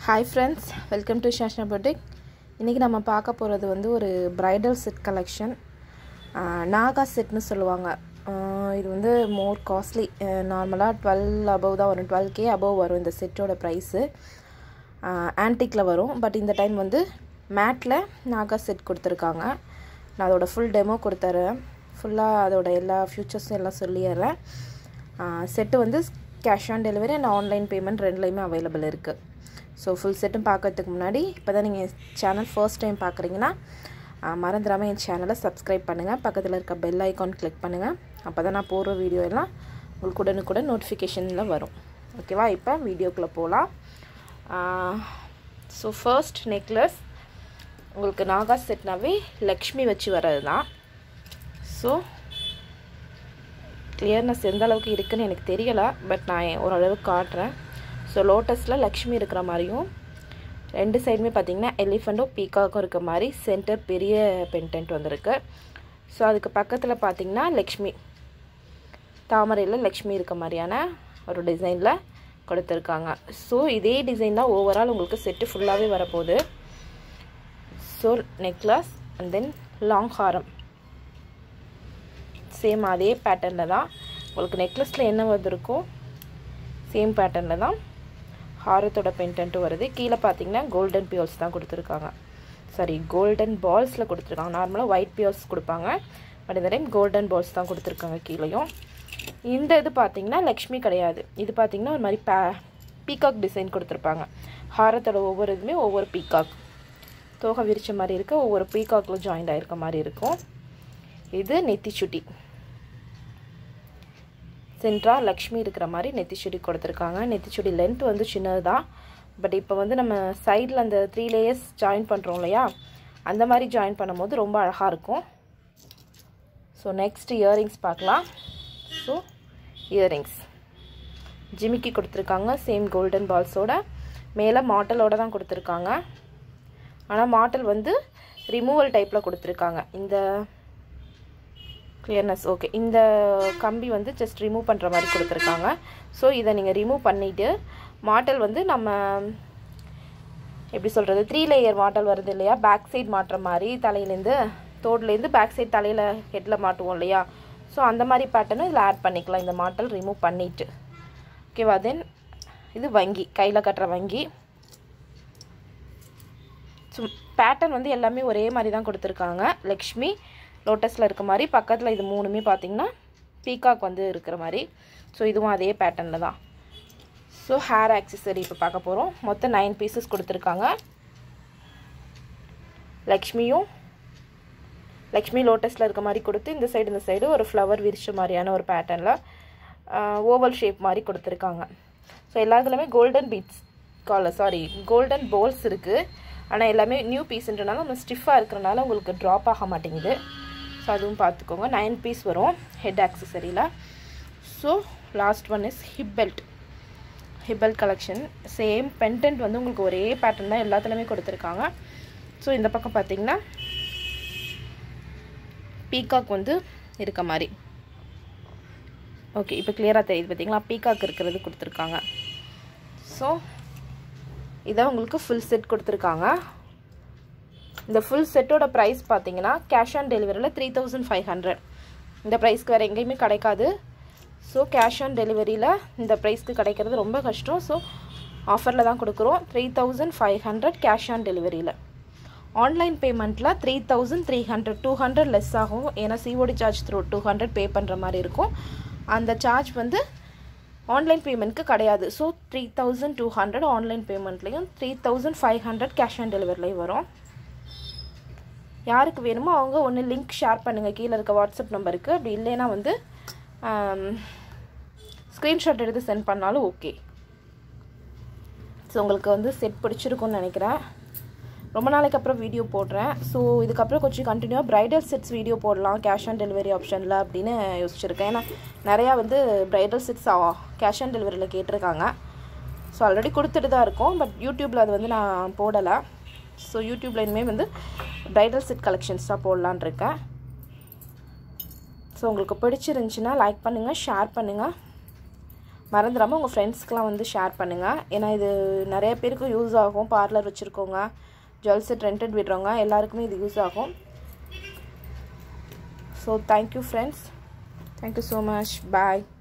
hi friends welcome to Shashana boutique இன்றைக்கி நம்ம பார்க்க போகிறது வந்து ஒரு பிரைடல் செட் கலெக்ஷன் நாகா செட்னு சொல்லுவாங்க ஆஹ் இது வந்து மோர் காஸ்ட்லி நார்மலாக டுவெல் அபவ் தான் வரும் டுவெல் கே அபவ் வரும் இந்த செட்டோட ப்ரைஸு ஆன்டிக்கில் வரும் பட் இந்த டைம் வந்து மேட்டில் நாகா செட் கொடுத்துருக்காங்க நான் அதோட ஃபுல் டெமோ கொடுத்துறேன் ஃபுல்லாக அதோட எல்லா ஃபியூச்சர்ஸும் எல்லாம் சொல்லிடுறேன் செட்டு வந்து cash on delivery and online payment ரெண்டுலேயுமே அவைலபிள் இருக்குது ஸோ ஃபுல் செட்டும் பார்க்கறதுக்கு முன்னாடி இப்போ தான் நீங்கள் சேனல் ஃபர்ஸ்ட் டைம் பார்க்குறீங்கன்னா மறந்துடாமல் என் சேனலை சப்ஸ்கிரைப் பண்ணுங்கள் பக்கத்தில் இருக்க பெல் ஐக்கான் கிளிக் பண்ணுங்கள் அப்போ தான் நான் போடுற வீடியோ எல்லாம் உங்களுக்கு உடனுக்குடன் நோட்டிஃபிகேஷனில் வரும் ஓகேவா இப்போ வீடியோக்குள்ளே போகலாம் ஸோ ஃபர்ஸ்ட் நெக்லஸ் உங்களுக்கு நாகா செட்னாவே லக்ஷ்மி வச்சு வர்றது தான் ஸோ கிளியர்னஸ் எந்த அளவுக்கு இருக்குன்னு எனக்கு தெரியலை பட் நான் ஓரளவுக்கு காட்டுறேன் ஸோ லோட்டஸில் லக்ஷ்மி இருக்கிற மாதிரியும் ரெண்டு சைடுமே பார்த்தீங்கன்னா எலிஃபண்ட்டும் பீக்காக்கும் இருக்க மாதிரி சென்டர் பெரிய பென்டென்ட் வந்திருக்கு ஸோ அதுக்கு பக்கத்தில் பார்த்தீங்கன்னா லக்ஷ்மி தாமரையில் லக்ஷ்மி இருக்க மாதிரியான ஒரு டிசைனில் கொடுத்துருக்காங்க ஸோ இதே டிசைன் தான் ஓவரால் உங்களுக்கு செட்டு ஃபுல்லாகவே வரப்போகுது so necklace and then long ஹாரம் சேம் அதே பேட்டர்னில் தான் உங்களுக்கு நெக்லஸில் என்ன வந்திருக்கோ சேம் பேட்டர்னில் தான் ஹாரத்தோட பென்டென்ட்டும் வருது கீழே பார்த்தீங்கன்னா கோல்டன் பியோல்ஸ் தான் கொடுத்துருக்காங்க சாரி கோல்டன் பால்ஸில் கொடுத்துருக்காங்க நார்மலாக ஒயிட் பியோல்ஸ் கொடுப்பாங்க பட் இந்த டைம் கோல்டன் பால்ஸ் தான் கொடுத்துருக்காங்க கீழேயும் இந்த இது பார்த்தீங்கன்னா லக்ஷ்மி கிடையாது இது பார்த்தீங்கன்னா ஒரு மாதிரி பே பீகாக் டிசைன் கொடுத்துருப்பாங்க ஹாரத்தோட ஒவ்வொரு இதுவுமே ஒவ்வொரு பீகாக் தோகை விரிச்ச மாதிரி இருக்க ஒவ்வொரு பீகாக்கில் ஜாயிண்ட் ஆகிருக்க மாதிரி இருக்கும் இது நெத்திச்சுட்டி சென்ட்ரா லக்ஷ்மி இருக்கிற மாதிரி நெத்திச்சுடி கொடுத்துருக்காங்க நெத்திச்சுடி லென்த் வந்து சின்னது தான் பட் இப்போ வந்து நம்ம சைடில் அந்த த்ரீ லேயர்ஸ் ஜாயின் பண்ணுறோம் இல்லையா அந்த மாதிரி ஜாயின் பண்ணும்போது ரொம்ப அழகாக இருக்கும் ஸோ நெக்ஸ்ட் இயரிங்ஸ் பார்க்கலாம் ஸோ இயரிங்ஸ் ஜிமிக்கி கொடுத்துருக்காங்க சேம் கோல்டன் பால்ஸோட மேலே மாட்டலோட தான் கொடுத்துருக்காங்க ஆனால் மாட்டல் வந்து ரிமூவல் டைப்பில் கொடுத்துருக்காங்க இந்த கிளியர்னஸ் ஓகே இந்த கம்பி வந்து ஜஸ்ட் ரிமூவ் பண்ணுற மாதிரி கொடுத்துருக்காங்க ஸோ இதை நீங்கள் ரிமூவ் பண்ணிவிட்டு மாட்டல் வந்து நம்ம எப்படி சொல்கிறது த்ரீ லேயர் மாட்டல் வருது இல்லையா பேக் சைட் மாட்டுற மாதிரி தலையிலேருந்து தோட்லேருந்து பேக் சைட் தலையில் ஹெட்டில் மாட்டுவோம் இல்லையா ஸோ அந்த மாதிரி பேட்டர்னும் இதில் ஆட் பண்ணிக்கலாம் இந்த மாட்டல் ரிமூவ் பண்ணிவிட்டு ஓகேவா தென் இது வங்கி கையில் கட்டுற வங்கி ஸோ பேட்டர்ன் வந்து எல்லாமே ஒரே மாதிரி தான் கொடுத்துருக்காங்க லக்ஷ்மி லோட்டஸில் இருக்க மாதிரி பக்கத்தில் இது மூணுமே பார்த்தீங்கன்னா பீகாக் வந்து இருக்கிற மாதிரி ஸோ இதுவும் அதே பேட்டர்னில் தான் ஸோ ஹேர் ஆக்சசரி இப்போ பார்க்க போகிறோம் மொத்தம் நைன் பீசஸ் கொடுத்துருக்காங்க லக்ஷ்மியும் லக்ஷ்மி லோட்டஸில் இருக்க மாதிரி கொடுத்து இந்த சைடு இந்த சைடு ஒரு ஃப்ளவர் விரிச்ச மாதிரியான ஒரு பேட்டர்னில் ஓவல் ஷேப் மாதிரி கொடுத்துருக்காங்க ஸோ எல்லாத்துலேயுமே golden beads colour sorry golden balls இருக்குது ஆனால் எல்லாமே நியூ பீஸ்ன்றனால நம்ம ஸ்டிஃபாக இருக்கிறனால உங்களுக்கு ட்ராப் ஆக மாட்டேங்குது ஸோ அதுவும் பார்த்துக்கோங்க நைன் பீஸ் வரும் ஹெட் ஆக்சசரியில் so last one is hip belt hip belt collection same pendant வந்து உங்களுக்கு ஒரே பேட்டர்ன் தான் எல்லாத்துலேயுமே கொடுத்துருக்காங்க ஸோ இந்த பக்கம் பார்த்தீங்கன்னா பீகாக் வந்து இருக்க மாதிரி ஓகே இப்போ கிளியராக தெரியுது பார்த்தீங்களா பீகாக் இருக்கிறது கொடுத்துருக்காங்க ஸோ இதான் உங்களுக்கு ஃபுல் செட் கொடுத்துருக்காங்க இந்த ஃபுல் செட்டோட ப்ரைஸ் பார்த்தீங்கன்னா கேஷ் ஆன் டெலிவரியில் த்ரீ தௌசண்ட் ஃபைவ் ஹண்ட்ரட் இந்த ப்ரைஸ்க்கு வேறு எங்கேயுமே கிடைக்காது ஸோ கேஷ் ஆன் டெலிவரியில் இந்த ப்ரைஸ்க்கு கிடைக்கிறது ரொம்ப கஷ்டம் ஸோ ஆஃபரில் தான் கொடுக்குறோம் three thousand five hundred cash on டெலிவரியில் ஆன்லைன் பேமெண்ட்டில் three thousand three hundred two hundred less ஆகும் ஏன்னா COD charge through two hundred pay பண்ணுற மாதிரி இருக்கும் அந்த சார்ஜ் வந்து ஆன்லைன் பேமெண்ட்க்கு கிடையாது so three thousand two hundred online பேமெண்ட்லேயும் three thousand five hundred cash on டெலிவரிலையும் வரும் யாருக்கு வேணுமோ அவங்க ஒன்று லிங்க் ஷேர் பண்ணுங்கள் கீழே இருக்க வாட்ஸ்அப் நம்பருக்கு அப்படி இல்லைன்னா வந்து ஸ்க்ரீன்ஷாட் எடுத்து சென்ட் பண்ணாலும் ஓகே ஸோ உங்களுக்கு வந்து செட் பிடிச்சிருக்கும்னு நினைக்கிறேன் ரொம்ப நாளைக்கு அப்புறம் வீடியோ போடுறேன் ஸோ இதுக்கப்புறம் கொஞ்சம் கண்டினியூவாக ப்ரைடல் செட்ஸ் வீடியோ போடலாம் கேஷ் ஆன் டெலிவரி ஆப்ஷனில் அப்படின்னு யோசிச்சிருக்கேன் ஏன்னா நிறையா வந்து ப்ரைடல் செட்ஸ் கேஷ் ஆன் டெலிவரியில் கேட்டிருக்காங்க ஸோ ஆல்ரெடி கொடுத்துட்டு தான் இருக்கோம் பட் யூடியூப்பில் அது வந்து நான் போடலை ஸோ யூடியூப்பில் இனிமேல் வந்து ப்ரைடல் செட் கலெக்ஷன்ஸ் தான் போடலான் இருக்கேன் ஸோ உங்களுக்கு பிடிச்சிருந்துச்சின்னா லைக் பண்ணுங்கள் ஷேர் பண்ணுங்கள் மறந்துடாமல் உங்கள் ஃப்ரெண்ட்ஸ்க்கெலாம் வந்து ஷேர் பண்ணுங்கள் ஏன்னா இது நிறைய பேருக்கு யூஸ் ஆகும் பார்லர் வச்சுருக்கோங்க ஜுவல் செட் ரெண்டட் விடுறவங்க எல்லாருக்குமே இது யூஸ் ஆகும் so thank you friends thank you so much பாய்